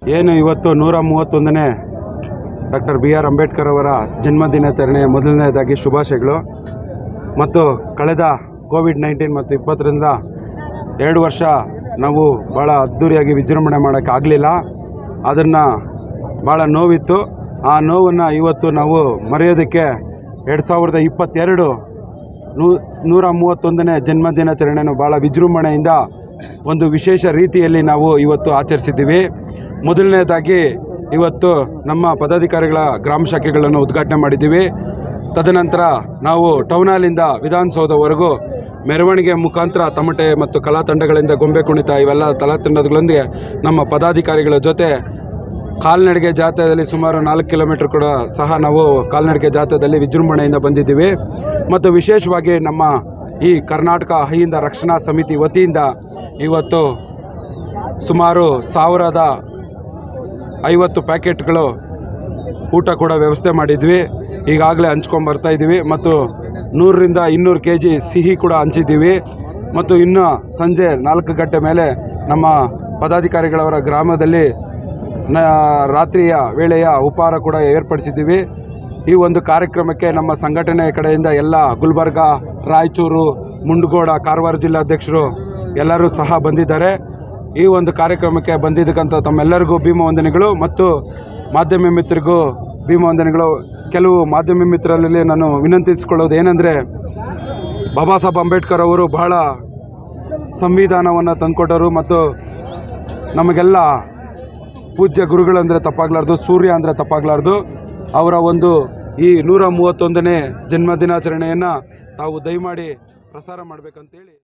ಏನು ಇವತ್ತು ನೂರ ಮೂವತ್ತೊಂದನೇ ಡಾಕ್ಟರ್ ಬಿ ಆರ್ ಅಂಬೇಡ್ಕರ್ ಅವರ ಜನ್ಮದಿನಾಚರಣೆಯ ಮೊದಲನೇದಾಗಿ ಶುಭಾಶಯಗಳು ಮತ್ತು ಕಳೆದ ಕೋವಿಡ್ ನೈನ್ಟೀನ್ ಮತ್ತು ಇಪ್ಪತ್ತರಿಂದ ಎರಡು ವರ್ಷ ನಾವು ಭಾಳ ಅದ್ಧೂರಿಯಾಗಿ ವಿಜೃಂಭಣೆ ಮಾಡೋಕ್ಕಾಗಲಿಲ್ಲ ಅದನ್ನು ಭಾಳ ನೋವಿತ್ತು ಆ ನೋವನ್ನು ಇವತ್ತು ನಾವು ಮರೆಯೋದಕ್ಕೆ ಎರಡು ಸಾವಿರದ ಇಪ್ಪತ್ತೆರಡು ನೂ ನೂರ ಮೂವತ್ತೊಂದನೇ ಜನ್ಮದಿನಾಚರಣೆಯನ್ನು ಭಾಳ ವಿಜೃಂಭಣೆಯಿಂದ ಒಂದು ವಿಶೇಷ ರೀತಿಯಲ್ಲಿ ನಾವು ಇವತ್ತು ಆಚರಿಸಿದ್ದೀವಿ ಮೊದಲನೇದಾಗಿ ಇವತ್ತು ನಮ್ಮ ಪದಾಧಿಕಾರಿಗಳ ಗ್ರಾಮ ಶಾಖೆಗಳನ್ನು ಉದ್ಘಾಟನೆ ಮಾಡಿದ್ದೀವಿ ತದನಂತರ ನಾವು ಟೌನ್ ಹಾಲಿಂದ ವಿಧಾನಸೌಧವರೆಗೂ ಮೆರವಣಿಗೆ ಮುಖಾಂತರ ತಮಟೆ ಮತ್ತು ಕಲಾ ತಂಡಗಳಿಂದ ಗೊಂಬೆ ಕುಣಿತ ಇವೆಲ್ಲ ತಲಾ ತಂಡಗಳೊಂದಿಗೆ ನಮ್ಮ ಪದಾಧಿಕಾರಿಗಳ ಜೊತೆ ಕಾಲ್ನಡಿಗೆ ಜಾಥಾದಲ್ಲಿ ಸುಮಾರು ನಾಲ್ಕು ಕಿಲೋಮೀಟರ್ ಕೂಡ ಸಹ ನಾವು ಕಾಲ್ನಡಿಗೆ ಜಾಥಾದಲ್ಲಿ ವಿಜೃಂಭಣೆಯಿಂದ ಬಂದಿದ್ದೀವಿ ಮತ್ತು ವಿಶೇಷವಾಗಿ ನಮ್ಮ ಈ ಕರ್ನಾಟಕ ಅಹಿಂದ ರಕ್ಷಣಾ ಸಮಿತಿ ವತಿಯಿಂದ ಇವತ್ತು ಸುಮಾರು ಸಾವಿರದ ಐವತ್ತು ಪ್ಯಾಕೆಟ್ಗಳು ಊಟ ಕೂಡ ವ್ಯವಸ್ಥೆ ಮಾಡಿದ್ವಿ ಈಗಾಗಲೇ ಹಂಚ್ಕೊಂಡು ಬರ್ತಾ ಇದ್ದೀವಿ ಮತ್ತು ನೂರರಿಂದ ಇನ್ನೂರು ಕೆ ಜಿ ಸಿಹಿ ಕೂಡ ಹಂಚಿದ್ದೀವಿ ಮತ್ತು ಇನ್ನು ಸಂಜೆ ನಾಲ್ಕು ಗಂಟೆ ಮೇಲೆ ನಮ್ಮ ಪದಾಧಿಕಾರಿಗಳವರ ಗ್ರಾಮದಲ್ಲಿ ನ ರಾತ್ರಿಯ ವೇಳೆಯ ಉಪಹಾರ ಕೂಡ ಏರ್ಪಡಿಸಿದ್ದೀವಿ ಈ ಒಂದು ಕಾರ್ಯಕ್ರಮಕ್ಕೆ ನಮ್ಮ ಸಂಘಟನೆಯ ಕಡೆಯಿಂದ ಎಲ್ಲ ಗುಲ್ಬರ್ಗ ರಾಯಚೂರು ಮುಂಡಗೋಡ ಕಾರವಾರ ಜಿಲ್ಲಾಧ್ಯಕ್ಷರು ಎಲ್ಲರೂ ಸಹ ಬಂದಿದ್ದಾರೆ ಈ ಒಂದು ಕಾರ್ಯಕ್ರಮಕ್ಕೆ ಬಂದಿದ್ದಕ್ಕಂಥ ತಮ್ಮೆಲ್ಲರಿಗೂ ಭೀಮ ವಂದನೆಗಳು ಮತ್ತು ಮಾಧ್ಯಮ ಮಿತ್ರರಿಗೂ ಭೀಮ ವಂದನೆಗಳು ಕೆಲವು ಮಾಧ್ಯಮ ಮಿತ್ರರಲ್ಲಿ ನಾನು ವಿನಂತಿಸಿಕೊಳ್ಳೋದು ಏನಂದರೆ ಬಾಬಾ ಸಾಹೇಬ್ ಅಂಬೇಡ್ಕರ್ ಅವರು ಬಹಳ ಸಂವಿಧಾನವನ್ನು ತಂದುಕೊಟ್ಟರು ಮತ್ತು ನಮಗೆಲ್ಲ ಪೂಜ್ಯ ಗುರುಗಳಂದರೆ ತಪ್ಪಾಗಲಾರ್ದು ಸೂರ್ಯ ಅಂದರೆ ತಪ್ಪಾಗಲಾರ್ದು ಅವರ ಒಂದು ಈ ನೂರ ಮೂವತ್ತೊಂದನೇ ಜನ್ಮದಿನಾಚರಣೆಯನ್ನು ತಾವು ದಯಮಾಡಿ ಪ್ರಸಾರ ಮಾಡಬೇಕಂತೇಳಿ